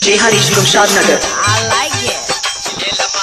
J Harish from Shadnagar. I like it.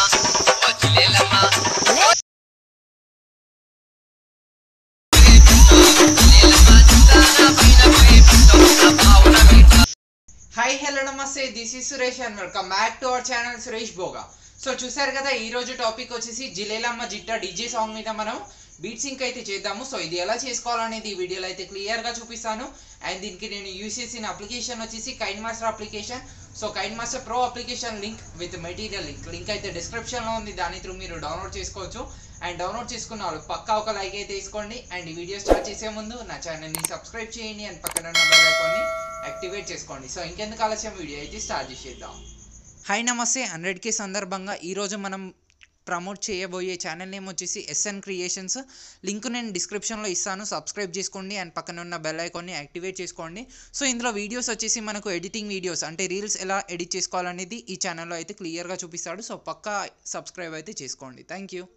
Hi hello నమస్తే this is Suresh and welcome back to our channel Suresh Bhoga so చూసారు కదా ఈ రోజు topic వచ్చేసి Jilelamma Jitta DJ song మీద మనం బీట్ సింక్ అయితే చేద్దాము సో ఇది ఎలా చేసుకోవాలనేది ఈ వీడియోలో అయితే క్లియర్ గా చూపిస్తాను అండ్ దీనికి నేను యూస్ చేసిన అప్లికేషన్ వచ్చేసి KineMaster application so KineMaster pro application link with material link link అయితే డిస్క్రిప్షన్ లో ఉంది దాని త్రూ మీరు డౌన్లోడ్ చేసుకోవచ్చు అండ్ డౌన్లోడ్ చేసుకున్న వాళ్ళు పక్కా ఒక లైక్ అయితే తీసుకోండి అండ్ ఈ వీడియో స్టార్ట్ చేసే ముందు నా ఛానల్ని సబ్స్క్రైబ్ చేయండి అండ్ పక్కన ఉన్న బెల్ ఐకాన్ని యాక్టివేట్ చేసుకోండి సో ఇంకెందుకు ఆలస్యం వీడియో అయితే స్టార్ట్ చేసేద్దాం హాయ్ నమస్తే హండ్రెడ్ కే సందర్భంగా ఈరోజు మనం ప్రమోట్ చేయబోయే ఛానల్ నేమ్ వచ్చేసి ఎస్ఎన్ క్రియేషన్స్ లింక్ నేను డిస్క్రిప్షన్లో ఇస్తాను సబ్స్క్రైబ్ చేసుకోండి అండ్ పక్కన ఉన్న బెల్ ఐకాన్ని యాక్టివేట్ చేసుకోండి సో ఇందులో వీడియోస్ వచ్చేసి మనకు ఎడిటింగ్ వీడియోస్ అంటే రీల్స్ ఎలా ఎడిట్ చేసుకోవాలనేది ఈ ఛానల్లో అయితే క్లియర్గా చూపిస్తాడు సో పక్కా సబ్స్క్రైబ్ అయితే చేసుకోండి thank you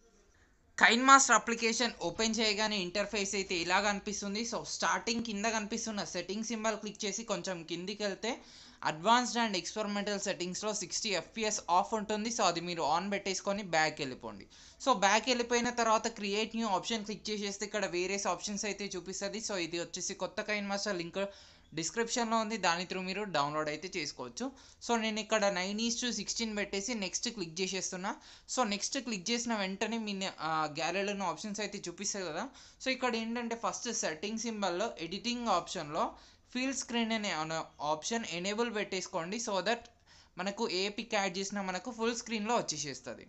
KineMaster application open చేయగానే ఇంటర్ఫేస్ అయితే ఇలా కనిపిస్తుంది సో స్టార్టింగ్ కింద కనిపిస్తున్న సెట్టింగ్ సింబల్ క్లిక్ చేసి కొంచెం కిందికి వెళ్తే అడ్వాన్స్డ్ అండ్ ఎక్స్పెరిమెంటల్ సెట్టింగ్స్లో సిక్స్టీ ఎఫ్పిఎస్ ఆఫ్ ఉంటుంది సో అది మీరు ఆన్ పెట్టేసుకొని బ్యాక్ వెళ్ళిపోండి సో బ్యాక్ వెళ్ళిపోయిన తర్వాత క్రియేట్ న్యూ ఆప్షన్ క్లిక్ చేసేస్తే ఇక్కడ వేరియస్ ఆప్షన్స్ అయితే చూపిస్తుంది సో ఇది వచ్చేసి కొత్త కైన్ మాస్టర్ లింక్ డిస్క్రిప్షన్లో ఉంది దాని త్రూ మీరు డౌన్లోడ్ అయితే చేసుకోవచ్చు సో నేను ఇక్కడ నైన్ ఈస్ టు సిక్స్టీన్ పెట్టేసి నెక్స్ట్ క్లిక్ చేసేస్తున్నా సో నెక్స్ట్ క్లిక్ చేసిన వెంటనే మీ గ్యాలరీలో ఉన్న ఆప్షన్స్ అయితే చూపిస్తాయి కదా సో ఇక్కడ ఏంటంటే ఫస్ట్ సెట్టింగ్ సింబల్లో ఎడిటింగ్ ఆప్షన్లో ఫీల్ స్క్రీన్ అనే ఆప్షన్ ఎనేబుల్ పెట్టేసుకోండి సో దట్ మనకు ఏ పిక్ యాడ్ చేసినా మనకు ఫుల్ స్క్రీన్లో వచ్చేసేస్తుంది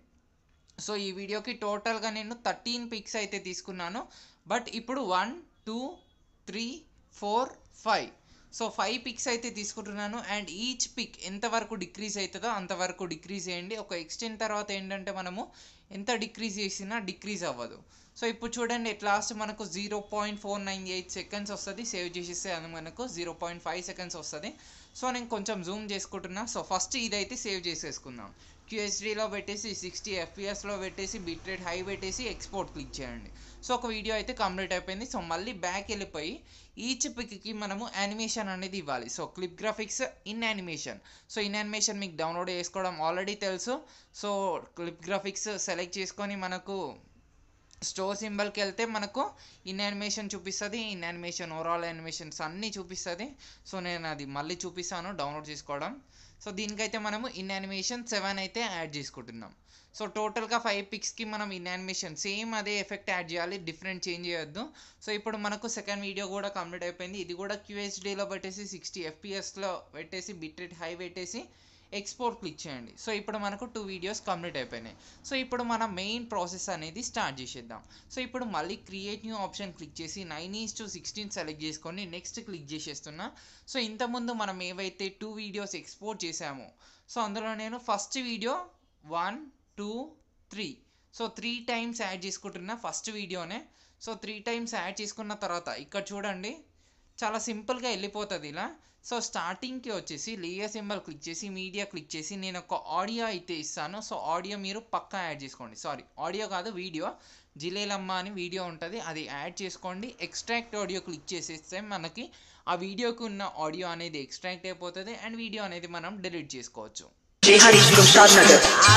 సో ఈ వీడియోకి టోటల్గా నేను థర్టీన్ పిక్స్ అయితే తీసుకున్నాను బట్ ఇప్పుడు one two three four five so five pics అయితే తీసుకుంటున్నాను అండ్ ఈచ్ పిక్ ఎంతవరకు డిక్రీజ్ అవుతుందో అంతవరకు డిక్రీజ్ చేయండి ఒక ఎక్స్టెంట్ తర్వాత ఏంటంటే మనము ఎంత డిక్రీజ్ చేసినా డిక్రీజ్ అవ్వదు సో ఇప్పుడు చూడండి ఎట్ లాస్ట్ మనకు zero point four nine eight seconds వస్తుంది సేవ్ చేసేస్తే అది మనకు జీరో పాయింట్ ఫైవ్ సెకండ్స్ వస్తుంది సో నేను కొంచెం జూమ్ చేసుకుంటున్నా సో ఫస్ట్ ఇదైతే సేవ్ చేసేసుకుందాం క్యూఎస్డీలో పెట్టేసి సిక్స్టీ ఎఫ్పిఎస్లో పెట్టేసి బిట్ రేట్ హై పెట్టేసి ఎక్స్పోర్ట్ క్లిక్ చేయండి సో ఒక వీడియో అయితే కంప్లీట్ అయిపోయింది సో మళ్ళీ బ్యాక్ వెళ్ళిపోయి ఈచ్ పిక్కి మనము యానిమేషన్ అనేది ఇవ్వాలి so clip graphics in animation so in animation మీకు డౌన్లోడ్ చేసుకోవడం ఆల్రెడీ తెలుసు సో క్లిప్ గ్రాఫిక్స్ సెలెక్ట్ చేసుకొని మనకు స్టోర్ సింబల్కి వెళ్తే మనకు ఇన్ యానిమేషన్ చూపిస్తుంది ఇన్ యానిమేషన్ ఓవరాల్ యానిమేషన్స్ అన్నీ చూపిస్తుంది సో నేను అది మళ్ళీ చూపిస్తాను డౌన్లోడ్ చేసుకోవడం సో దీనికైతే మనము ఇన్ యానిమేషన్ సెవెన్ అయితే యాడ్ చేసుకుంటున్నాం సో టోటల్గా ఫైవ్ పిక్స్కి మనం ఇన్ యానిమేషన్ సేమ్ అదే ఎఫెక్ట్ యాడ్ చేయాలి డిఫరెంట్ చేంజ్ చేయొద్దు సో ఇప్పుడు మనకు సెకండ్ వీడియో కూడా కంప్లీట్ అయిపోయింది ఇది కూడా క్యూహెచ్డీలో పెట్టేసి సిక్స్టీ ఎఫ్పిఎస్లో పెట్టేసి బిట్ రేట్ హై పెట్టేసి ఎక్స్పోర్ట్ క్లిక్ చేయండి సో ఇప్పుడు మనకు టూ వీడియోస్ కంప్లీట్ అయిపోయినాయి సో ఇప్పుడు మన మెయిన్ ప్రాసెస్ అనేది స్టార్ట్ చేసేద్దాం సో ఇప్పుడు మళ్ళీ క్రియేట్ న్యూ ఆప్షన్ క్లిక్ చేసి nine is to sixteen select చేసుకొని నెక్స్ట్ క్లిక్ చేసేస్తున్నా సో ఇంతకుముందు మనం ఏవైతే టూ వీడియోస్ ఎక్స్పోర్ట్ చేసామో సో అందులో నేను first video one two three so three times add చేసుకుంటున్నా ఫస్ట్ వీడియోనే సో త్రీ టైమ్స్ యాడ్ చేసుకున్న తర్వాత ఇక్కడ చూడండి చాలా సింపుల్గా వెళ్ళిపోతుంది ఇలా సో స్టార్టింగ్కి వచ్చేసి లేయర్ సింబల్ క్లిక్ చేసి మీడియా క్లిక్ చేసి నేను ఒక ఆడియో అయితే ఇస్తాను సో ఆడియో మీరు పక్కా యాడ్ చేసుకోండి సారీ ఆడియో కాదు వీడియో జిలేలమ్మ అని వీడియో ఉంటుంది అది యాడ్ చేసుకోండి ఎక్స్ట్రాక్ట్ ఆడియో క్లిక్ చేసేస్తే మనకి ఆ వీడియోకి ఉన్న ఆడియో అనేది ఎక్స్ట్రాక్ట్ అయిపోతుంది అండ్ వీడియో అనేది మనం డిలీట్ చేసుకోవచ్చు J Harish from Shadnagar.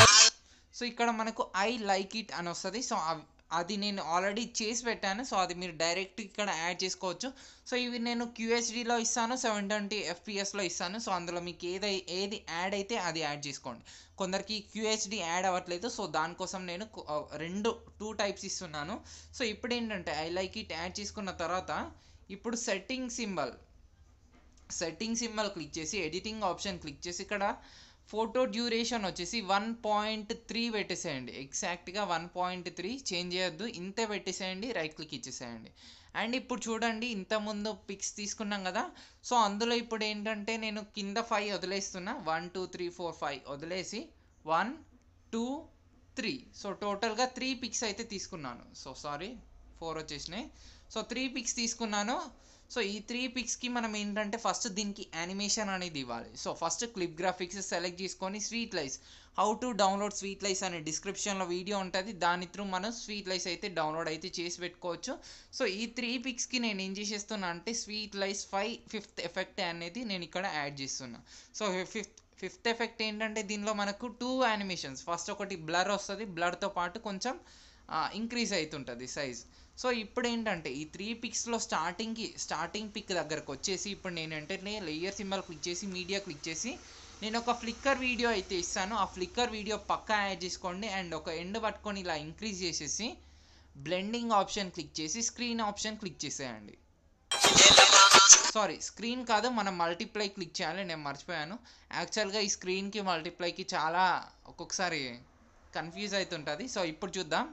So ఇక్కడ మనకు ఐ లైక్ ఇట్ అని వస్తుంది సో అవ్- అది నేను ఆల్రెడీ చేసి పెట్టాను సో అది మీరు డైరెక్ట్ ఇక్కడ యాడ్ చేసుకోవచ్చు సో ఇవి నేను క్యూహెచ్డీలో ఇస్తాను సెవెన్ ట్వంటీ ఎఫ్పిఎస్లో ఇస్తాను సో అందులో మీకు ఏది ఏది యాడ్ అయితే అది యాడ్ చేసుకోండి కొందరికి క్యూహెచ్డి యాడ్ అవ్వట్లేదు సో దానికోసం నేను కొ- ఆ, రెండు టూ టైప్స్ ఇస్తున్నాను సో ఇప్పుడు ఏంటంటే ఐ లైక్ ఇట్ యాడ్ చేసుకున్న తర్వాత ఇప్పుడు setting symbol setting symbol click చేసి ఎడిటింగ్ ఆప్షన్ క్లిక్ చేసి ఇక్కడ ఫోటో డ్యూరేషన్ వచ్చేసి వన్ పాయింట్ త్రీ పెట్టేసేయండి ఎగ్జాక్ట్గా వన్ పాయింట్ త్రీ చేంజ్ చేయొద్దు ఇంతే పెట్టేసేయండి రైట్ క్లిక్ ఇచ్చేసేయండి అండ్ ఇప్పుడు చూడండి ఇంతకుముందు పిక్స్ తీసుకున్నాం కదా సో అందులో ఇప్పుడు ఏంటంటే నేను కింద ఫైవ్ వదిలేస్తున్నా one two three four five వదిలేసి వన్ టూ త్రీ సో టోటల్గా త్రీ పిక్స్ అయితే తీసుకున్నాను సో సారీ ఫోర్ వచ్చేసినాయి సో త్రీ పిక్స్ తీసుకున్నాను సో ఈ త్రీ పిక్స్కి మనం ఏంటంటే ఫస్ట్ దీనికి యానిమేషన్ అనేది ఇవ్వాలి so first clip graphics select చేసుకొని sweet lies how to download sweet lies అనే డిస్క్రిప్షన్లో వీడియో ఉంటుంది దాని త్రూ మనం స్వీట్ లైస్ అయితే డౌన్లోడ్ అయితే చేసి పెట్టుకోవచ్చు సో ఈ త్రీ పిక్స్కి నేను ఏం చేసేస్తున్నా అంటే sweet lies five fifth effect అనేది నేను ఇక్కడ యాడ్ చేస్తున్నా సో ఫిఫ్త్ ఫిఫ్త్ ఎఫెక్ట్ ఏంటంటే దీనిలో మనకు టూ యానిమేషన్స్ ఫస్ట్ ఒకటి బ్లర్ వస్తుంది బ్లర్తో పాటు కొంచెం ఇంక్రీజ్ అవుతుంటుంది సైజ్ సో ఇప్పుడు ఏంటంటే ఈ త్రీ పిక్స్లో స్టార్టింగ్కి స్టార్టింగ్ పిక్ దగ్గరకు వచ్చేసి ఇప్పుడు నేను వెంటనే లేయర్ సింబల్ క్లిక్ చేసి మీడియా క్లిక్ చేసి నేను ఒక ఫ్లిక్కర్ వీడియో అయితే ఇస్తాను ఆ ఫ్లిక్కర్ వీడియో పక్కా యాడ్ చేసుకోండి అండ్ ఒక ఎండ్ పట్టుకొని ఇలా ఇంక్రీజ్ చేసేసి బ్లెండింగ్ ఆప్షన్ క్లిక్ చేసి స్క్రీన్ ఆప్షన్ క్లిక్ చేసేయండి సారీ స్క్రీన్ కాదు మనం మల్టిప్లై క్లిక్ చేయాలి నేను మర్చిపోయాను యాక్చువల్గా ఈ స్క్రీన్కి మల్టిప్లైకి చాలా ఒక్కొక్కసారి కన్ఫ్యూజ్ అవుతుంటుంది సో ఇప్పుడు చూద్దాం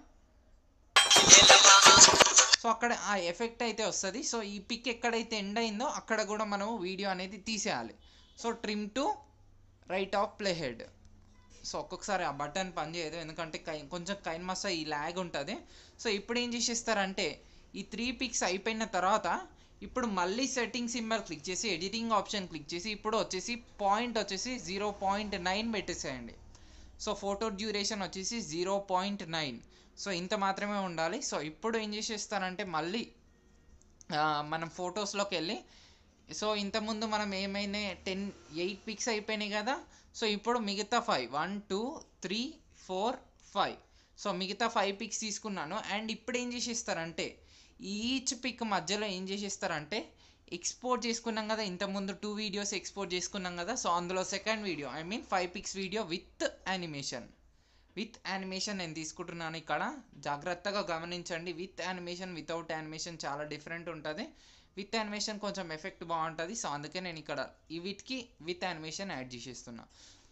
సో అక్కడ ఆ ఎఫెక్ట్ అయితే వస్తుంది సో ఈ పిక్ ఎక్కడైతే ఎండ్ అయిందో అక్కడ కూడా మనము వీడియో అనేది తీసేయాలి so trim to right of play head so ఒక్కొక్కసారి ఆ బటన్ పనిచేయదు ఎందుకంటే కై కొంచెం కైన్ మసా ఈ ల్యాగ్ ఉంటుంది సో ఇప్పుడు ఏం చేసేస్తారంటే ఈ త్రీ పిక్స్ అయిపోయిన తర్వాత ఇప్పుడు మళ్ళీ సెట్టింగ్ సింబల్ క్లిక్ చేసి ఎడిటింగ్ ఆప్షన్ క్లిక్ చేసి ఇప్పుడు వచ్చేసి పాయింట్ వచ్చేసి జీరో పాయింట్ నైన్ పెట్టేసేయండి సో ఫోటో డ్యూరేషన్ వచ్చేసి జీరో పాయింట్ నైన్ సో ఇంత మాత్రమే ఉండాలి సో ఇప్పుడు ఏం చేసేస్తారంటే మళ్ళీ ఆ, మనం ఫొటోస్లోకి వెళ్ళి సో ఇంతకుముందు మనం ఏమైనా టెన్ ఎయిట్ పిక్స్ అయిపోయినాయి కదా సో ఇప్పుడు మిగతా five one two three four five so మిగతా ఫైవ్ పిక్స్ తీసుకున్నాను అండ్ ఇప్పుడు ఏం చేసేస్తారంటే ఈచ్ పిక్ మధ్యలో ఏం చేసేస్తారంటే ఎక్స్పోర్ట్ చేసుకున్నాం కదా ఇంతకుముందు టూ వీడియోస్ ఎక్స్పోర్ట్ చేసుకున్నాం కదా సో అందులో second video I mean five pics video with animation with animation నేను తీసుకుంటున్నాను ఇక్కడ జాగ్రత్తగా గమనించండి విత్ యానిమేషన్ వితౌట్ యానిమేషన్ చాలా డిఫరెంట్ ఉంటుంది విత్ యానిమేషన్ కొంచెం ఎఫెక్ట్ బాగుంటుంది సో అందుకే నేను ఇక్కడ ఈ వీటికి విత్ యానిమేషన్ యాడ్ చేసేస్తున్నా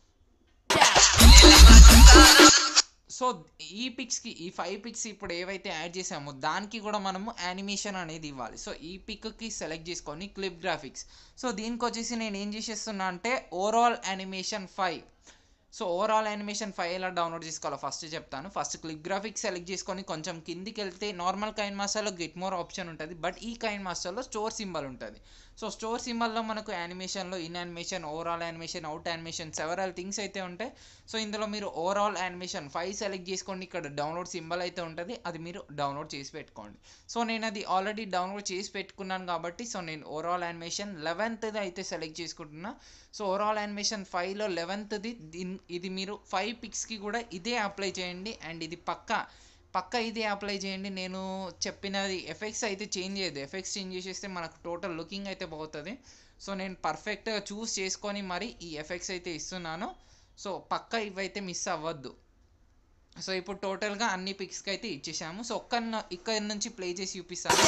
సో ఈ పిక్స్కి ఈ ఫైవ్ పిక్స్ ఇప్పుడు ఏవైతే యాడ్ చేసామో దానికి కూడా మనము యానిమేషన్ అనేది ఇవ్వాలి సో ఈ పిక్కి సెలెక్ట్ చేసుకొని క్లిప్ గ్రాఫిక్స్ సో దీనికి వచ్చేసి నేను ఏం చేసేస్తున్నా అంటే overall animation five so overall animation five ఎలా డౌన్లోడ్ చేసుకోవాలో ఫస్ట్ చెప్తాను ఫస్ట్ క్లిప్ గ్రాఫిక్స్ సెలెక్ట్ చేసుకొని కొంచెం కిందికి వెళ్తే నార్మల్ కైన్ మాస్టర్లో గెట్ మోర్ ఆప్షన్ ఉంటుంది బట్ ఈ కైన్ మాస్టర్లో స్టోర్ సింబల్ ఉంటుంది సో స్టోర్ సింబల్లో మనకు యానిమేషన్లో in animation overall animation out animation several things అయితే ఉంటాయి సో ఇందులో మీరు ఓవరాల్ యానిమేషన్ ఫైవ్ సెలెక్ట్ చేసుకోండి ఇక్కడ డౌన్లోడ్ సింబల్ అయితే ఉంటుంది అది మీరు డౌన్లోడ్ చేసి పెట్టుకోండి సో నేను అది ఆల్రెడీ డౌన్లోడ్ చేసి పెట్టుకున్నాను కాబట్టి సో నేను ఓవరాల్ యానిమేషన్ లెవెన్త్ది అయితే సెలెక్ట్ చేసుకుంటున్నా సో ఓవరాల్ యానిమేషన్ ఫైవ్లో లెవెన్త్ది ఇది మీరు ఫైవ్ పిక్స్కి కూడా ఇదే అప్లై చేయండి అండ్ ఇది పక్కా పక్క ఇదే అప్లై చేయండి నేను చెప్పినది ఎఫెక్ట్స్ అయితే చేంజ్ చేయదు ఎఫెక్ట్స్ చేంజ్ చేసేస్తే మనకు టోటల్ లుకింగ్ అయితే పోతుంది సో నేను పర్ఫెక్ట్గా చూస్ చేసుకొని మరి ఈ ఎఫెక్ట్స్ అయితే ఇస్తున్నాను సో పక్క ఇవైతే మిస్ అవ్వద్దు సో ఇప్పుడు టోటల్గా అన్ని పిక్స్కి అయితే ఇచ్చేసాము సో ఒక్క ఇక్కడ నుంచి ప్లే చేసి చూపిస్తాను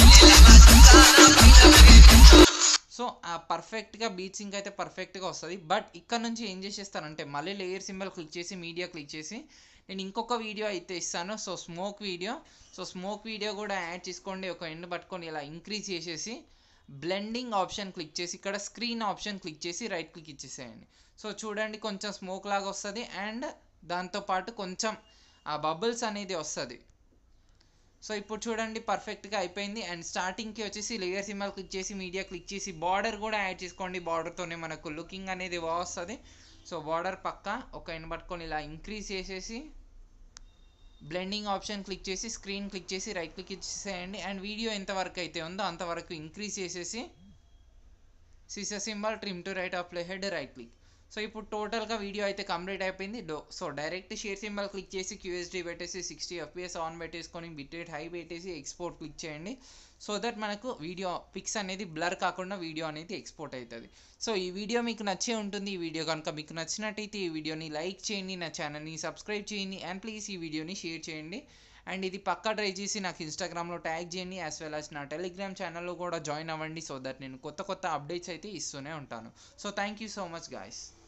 సో ఆ పర్ఫెక్ట్గా బీట్ సింక్ అయితే పర్ఫెక్ట్గా వస్తుంది బట్ ఇక్కడ నుంచి ఏం చేసేస్తానంటే మళ్ళీ లేయర్ సింబల్ క్లిక్ చేసి మీడియా క్లిక్ చేసి నేను ఇంకొక వీడియో అయితే ఇస్తాను so smoke video so smoke video కూడా యాడ్ చేసుకోండి ఒక ఎండ్ పట్టుకొని ఇలా ఇంక్రీజ్ చేసేసి బ్లెండింగ్ ఆప్షన్ క్లిక్ చేసి ఇక్కడ స్క్రీన్ ఆప్షన్ క్లిక్ చేసి రైట్ క్లిక్ ఇచ్చేసేయండి సో చూడండి కొంచెం స్మోక్ లాగా వస్తుంది అండ్ దాంతోపాటు కొంచెం ఆ బబుల్స్ అనేది వస్తుంది సో ఇప్పుడు చూడండి పర్ఫెక్ట్గా అయిపోయింది అండ్ స్టార్టింగ్కి వచ్చేసి లేయర్ సింబల్ క్లిక్ చేసి మీడియా క్లిక్ చేసి బార్డర్ కూడా యాడ్ చేసుకోండి బార్డర్తోనే మనకు లుకింగ్ అనేది బాగా వస్తుంది సో బార్డర్ పక్క ఒక ఎండ్ పట్టుకొని ఇలా ఇంక్రీజ్ చేసేసి బ్లెండింగ్ ఆప్షన్ క్లిక్ చేసి స్క్రీన్ క్లిక్ చేసి రైట్ క్లిక్ ఇచ్చేసేయండి అండ్ వీడియో ఎంతవరకు అయితే ఉందో అంతవరకు ఇంక్రీజ్ చేసేసి scissor symbol trim to right of play head right click so ఇప్పుడు టోటల్గా వీడియో అయితే కంప్లీట్ అయిపోయింది డో so direct share symbol click చేసి క్యూఎస్డి పెట్టేసి సిక్స్టీ ఎఫ్పిఎస్ ఆన్ పెట్టేసుకొని బిట్ రేట్ హై పెట్టేసి ఎక్స్పోర్ట్ క్లిక్ చేయండి సో దట్ మనకు వీడియో పిక్స్ అనేది బ్లర్ కాకుండా వీడియో అనేది ఎక్స్పోర్ట్ అవుతుంది సో ఈ వీడియో మీకు నచ్చే ఉంటుంది ఈ వీడియో కనుక మీకు నచ్చినట్టయితే ఈ వీడియోని లైక్ చేయండి నా ఛానల్ని సబ్స్క్రైబ్ చేయండి అండ్ ప్లీజ్ ఈ వీడియోని షేర్ చేయండి అండ్ ఇది పక్కా ట్రై చేసి నాకు ఇన్స్టాగ్రామ్లో ట్యాగ్ చేయండి యాజ్ వెల్ యాజ్ నా టెలిగ్రామ్ ఛానల్లో కూడా జాయిన్ అవ్వండి సో దట్ నేను కొత్త కొత్త అప్డేట్స్ అయితే ఇస్తూనే ఉంటాను so thank you so much guys